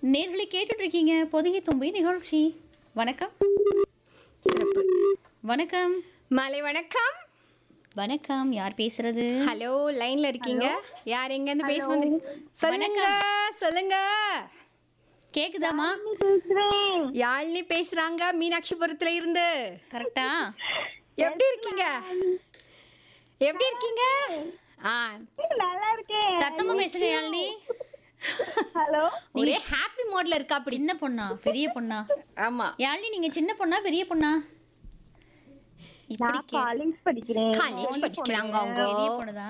நேர்களை கேட்டுட்டு இருக்கீங்க பொதுகை தும்பி நிகழ்ச்சி வணக்கம் சிறப்பு வணக்கம் மாலை வணக்கம் வணக்கம் யார் பேசுறது ஹலோ லைன்ல இருக்கீங்க யார் எங்க இருந்து பேச வந்து சொல்லுங்க சொல்லுங்க கேக்குதாமா யாழ்னி பேசுறாங்க மீனாட்சிபுரத்துல இருந்து கரெக்டா எப்படி இருக்கீங்க எப்படி இருக்கீங்க ஆ நல்லா இருக்கேன் சத்தமா பேசுங்க யாழினி ஹலோ ஒரே ஹாப்பி மோட்ல இருக்கா அப்படி சின்ன பொண்ணா பெரிய பொண்ணா ஆமா யாழினி நீங்க சின்ன பொண்ணா பெரிய பொண்ணா இப்படி நான் காலேஜ் படிக்கிறேன் காலேஜ் படிக்கிறாங்க அவங்க பெரிய பொண்ணுதான்